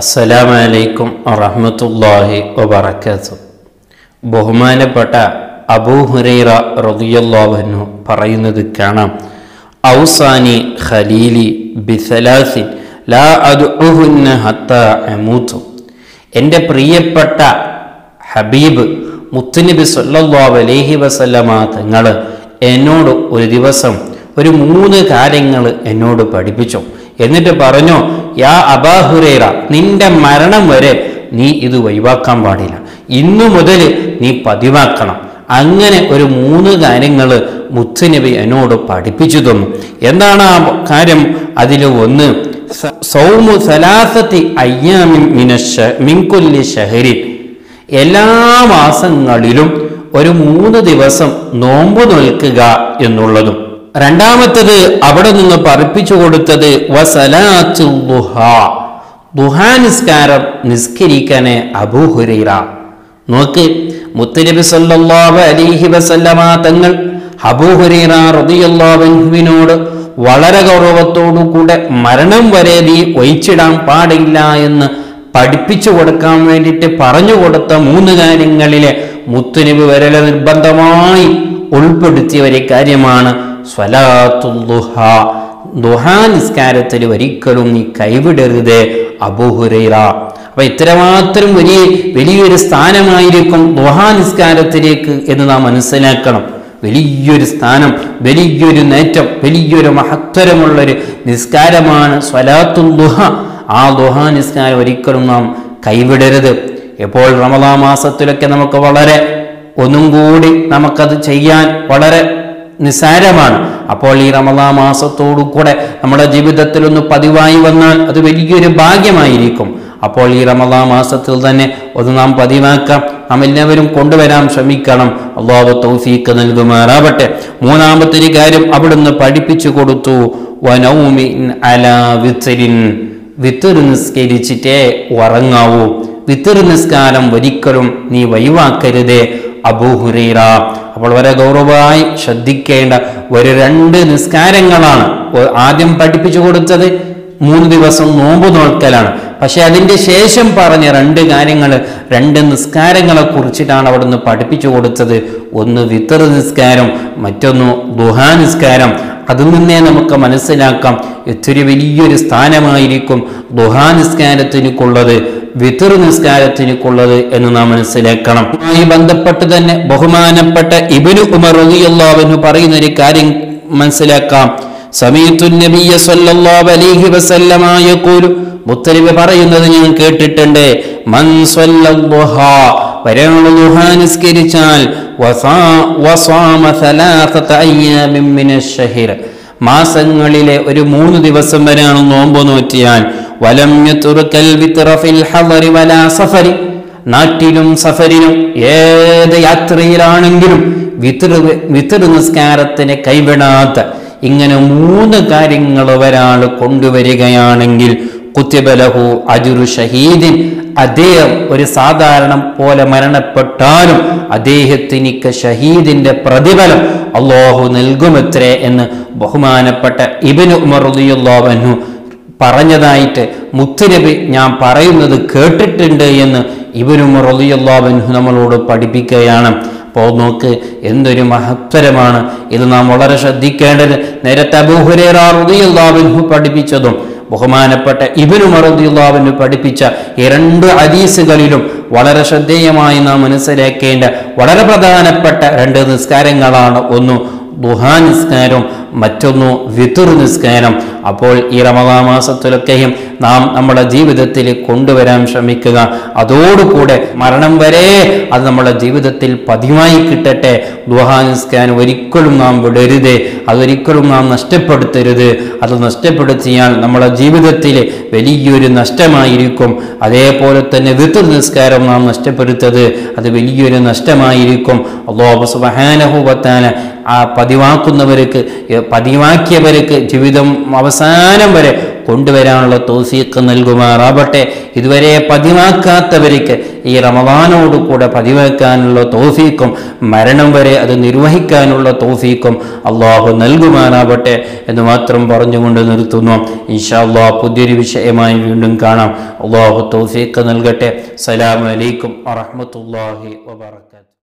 അസ്സലാമു അലൈക്കും വറഹ്മത്തുള്ളാഹി വബറകാതുഹു ബഹുമാനപ്പെട്ട അബൂ ഹുറൈറ റളിയല്ലാഹു അൻഹു പറയുന്നത് കാണാം ഔസാനി ഖലീലി ബിസലാസിൻ ലാ അദ്ഉഹുന്ന ഹത്താ അമൂതു എൻ്റെ പ്രിയപ്പെട്ട ഹബീബ് മുത്തുനബി സല്ലല്ലാഹു അലൈഹി വസല്ലമ തങ്ങൾ എന്നോട് ഒരു ദിവസം ഒരു മൂന്ന് കാര്യങ്ങൾ എന്നോട് പഠിപ്പിച്ചു എന്നിട്ട് പറഞ്ഞു യാ അബാഹുറേറ നിന്റെ മരണം വരെ നീ ഇത് ഒഴിവാക്കാൻ പാടില്ല ഇന്നു മുതൽ നീ പതിവാക്കണം അങ്ങനെ ഒരു മൂന്ന് കാര്യങ്ങൾ മുത്തുനബി എന്നോട് പഠിപ്പിച്ചു തന്നു എന്താണ് ആ കാര്യം അതിൽ ഒന്ന് സ- സൗമു സലാസത്തി അയ്യാമിൻ മിനശ മിൻകുല്ലി ഷഹരിൻ എല്ലാ മാസങ്ങളിലും ഒരു മൂന്ന് ദിവസം നോമ്പ് നോൽക്കുക എന്നുള്ളതും രണ്ടാമത്തത് അവിടെ നിന്ന് പറപ്പിച്ചു കൊടുത്തത് വസലാത്തു ദുഹാ ദുഹാ നിസ്കാരം നിസ്കരിക്കാനെ അബൂഹുരൈറ നോക്ക് മുത്തനബി സല്ലല്ലാഹു അലൈഹി വസല്ലമ തങ്ങൾ അബൂഹുരൈറ റളിയല്ലാഹു അൻഹുവിനോട് വളരെ ഗൗരവത്തോടു കൂടെ മരണം വരെ നീ ഒഴിച്ചിടാൻ പാടില്ല എന്ന് പഠിപ്പിച്ചു കൊടുക്കാൻ വേണ്ടിയിട്ട് പറഞ്ഞു കൊടുത്ത മൂന്ന് കാര്യങ്ങളിലെ മുത്തുനബി വരല നിർബന്ധമായി ഉൾപ്പെടുത്തിയ ഒരു കാര്യമാണ് സ്വലാത്തുൽ ദുഹാ ദുഹാ നിസ്കാരത്തിൽ ഒരിക്കലും നീ കൈവിടരുത് അബൂഹുരൈറ അപ്പൊ ഇത്രമാത്രം വലിയ വലിയൊരു സ്ഥാനമായിരിക്കും ദുഹാ നിസ്കാരത്തിലേക്ക് എന്ന് നാം മനസ്സിലാക്കണം വലിയൊരു സ്ഥാനം വലിയൊരു നേറ്റം വലിയൊരു മഹത്തരമുള്ളൊരു നിസ്കാരമാണ് സ്വലാത്തുൽ ദുഹ ആ ദുഹാ നിസ്കാരം ഒരിക്കലും നാം കൈവിടരുത് എപ്പോൾ റമദാ മാസത്തിലൊക്കെ നമുക്ക് വളരെ ഒന്നും കൂടി നമുക്കത് ചെയ്യാൻ വളരെ നിസാരമാണ് അപ്പോൾ ഈ റമദാ മാസത്തോടു കൂടെ നമ്മുടെ ജീവിതത്തിൽ ഒന്ന് പതിവായി വന്നാൽ അത് വലിയൊരു ഭാഗ്യമായിരിക്കും അപ്പോൾ ഈ റമദാ മാസത്തിൽ തന്നെ ഒന്ന് നാം പതിവാക്കാം നാം എല്ലാവരും കൊണ്ടുവരാൻ ശ്രമിക്കണം അള്ളാഹു തൗഫീക്ക് നൽകുമാറാവട്ടെ മൂന്നാമത്തെ ഒരു കാര്യം അവിടുന്ന് പഠിപ്പിച്ചു കൊടുത്തു വനൗമിൻ അലാ വിത്തരിൻ വിത്തർ നിസ്കരിച്ചിട്ടേ ഉറങ്ങാവൂ വിത്തർ നിസ്കാരം ഒരിക്കലും നീ വഴിവാക്കരുതേ അബൂഹുറൈറ അപ്പോൾ വളരെ ഗൗരവമായി ശ്രദ്ധിക്കേണ്ട ഒരു രണ്ട് നിസ്കാരങ്ങളാണ് ഒ- ആദ്യം പഠിപ്പിച്ചു കൊടുത്തത് മൂന്ന് ദിവസം നോമ്പ് നോൽക്കലാണ് പക്ഷെ അതിന്റെ ശേഷം പറഞ്ഞ രണ്ട് കാര്യങ്ങൾ രണ്ട് നിസ്കാരങ്ങളെ കുറിച്ചിട്ടാണ് അവിടുന്ന് പഠിപ്പിച്ചു കൊടുത്തത് ഒന്ന് വിത്തർ നിസ്കാരം മറ്റൊന്ന് ദുഹാ നിസ്കാരം അതിൽ നിന്നേ നമുക്ക് മനസ്സിലാക്കാം എത്ര വലിയൊരു സ്ഥാനമായിരിക്കും ദുഹാ നിസ്കാരത്തിനുള്ളത് വിത്തർ നിസ്കാരത്തിനുള്ളത് എന്ന് നാം മനസ്സിലാക്കണം അതുമായി ബന്ധപ്പെട്ട് തന്നെ ബഹുമാനപ്പെട്ട ഇബിനു ഉമർ റളിയല്ലാഹു പറയുന്ന ഒരു കാര്യം മനസ്സിലാക്കാം സമീത്തു നബിയ സല്ലല്ലാഹു അലൈഹി വസല്ലമ യഖൂലു മുത്തലിബ് പറയുന്നത് ഞാൻ കേട്ടിട്ടുണ്ട് മൻ സ്വല്ലല്ലാഹ വരങ്ങൾ ദുഹാ നിസ്കരിച്ചാൽ വസാ- വസാമ സലാസത അയ്യാമിൻ മിനശ് ശഹ്ർ മാസങ്ങളിലെ ഒരു മൂന്ന് ദിവസം വരെയാണ് നോമ്പ് നോറ്റിയാൽ വലം യതുർക്കൽ വിത്ര ഫിൽ ഹദരി വലാ സഫരി നാട്ടിലും സഫരിനും ഏത് യാത്രയിലാണെങ്കിലും വിതൃ വിതൃ നിസ്കാരത്തിനെ കൈവിടാത്ത ഇങ്ങനെ മൂന്ന് കാര്യങ്ങൾ ഒരാൾ കൊണ്ടുവരികയാണെങ്കിൽ കുത്തിബലഹു അജുരു ഷഹീദിൻ അദ്ദേഹം ഒരു സാധാരണ പോലെ മരണപ്പെട്ടാലും അദ്ദേഹത്തിനിക്ക് ഷഹീദിന്റെ പ്രതിഫലം അള്ളാഹു നൽകുമത്രേ എന്ന് ബഹുമാനപ്പെട്ട ഇബിന് ഉമർ റളിയല്ലാഹു പറഞ്ഞതായിട്ട് മുത്തുനബി ഞാൻ പറയുന്നത് കേട്ടിട്ടുണ്ട് എന്ന് ഇവരും റളിയല്ലാഹു നമ്മളോട് പഠിപ്പിക്കുകയാണ് അപ്പോൾ നോക്ക് എന്തൊരു മഹത്തരമാണ് ഇത് നാം വളരെ ശ്രദ്ധിക്കേണ്ടത് നേരത്തെ അബൂഹുറൈറ റളിയല്ലാഹു അൻഹു പഠിപ്പിച്ചതും ബഹുമാനപ്പെട്ട ഇബിനു മറുദ്ദുല്ലാവിന് പഠിപ്പിച്ച ഈ രണ്ട് ഹദീസുകളിലും വളരെ ശ്രദ്ധേയമായി നാം മനസ്സിലാക്കേണ്ട വളരെ പ്രധാനപ്പെട്ട രണ്ട് നിസ്കാരങ്ങളാണ് ഒന്ന് ദുഹാ നിസ്കാരം മറ്റൊന്നു വിതുർ നിസ്കാരം അപ്പോൾ ഈ റമദാ മാസത്തിലൊക്കെയും നാം നമ്മുടെ ജീവിതത്തിൽ കൊണ്ടുവരാൻ ശ്രമിക്കുക അതോടുകൂടെ മരണം വരെ അത് നമ്മുടെ ജീവിതത്തിൽ പതിവായി കിട്ടട്ടെ ദുഹാ നിസ്കാരം ഒരിക്കലും നാം വിടരുത് അതൊരിക്കലും നാം നഷ്ടപ്പെടുത്തരുത് അത് നഷ്ടപ്പെടുത്തിയാൽ നമ്മുടെ ജീവിതത്തിൽ വലിയൊരു നഷ്ടമായിരിക്കും അതേപോലെ തന്നെ വിതുർ നിസ്കാരം നാം നഷ്ടപ്പെടുത്തത് അത് വലിയൊരു നഷ്ടമായിരിക്കും അള്ളാഹു സുബഹാനഹുബത്താന ആ പതിവാക്കുന്നവർക്ക് ഏ, പതിവാക്കിയവർക്ക് ജീവിതം അവസാനം വരെ കൊണ്ടുവരാനുള്ള തോഫീക്ക് നൽകുമാറാവട്ടെ ഇതുവരെ പതിവാക്കാത്തവർക്ക് ഈ റമദാനോട് കൂടെ പതിവാക്കാനുള്ള തോഫീക്കും മരണം വരെ അത് നിർവഹിക്കാനുള്ള തോഫീക്കും അള്ളാഹു നൽകുമാറാവട്ടെ എന്ന് മാത്രം പറഞ്ഞുകൊണ്ട് നിർത്തുന്നു ഇൻഷാ അള്ളാഹ് പുതിയൊരു വിഷയമായി വീണ്ടും കാണാം അള്ളാഹു തോഫീക്ക് നൽകട്ടെ സലാം അലൈക്കും വറഹ്മത്തുള്ളാഹി വബറകാതുഹു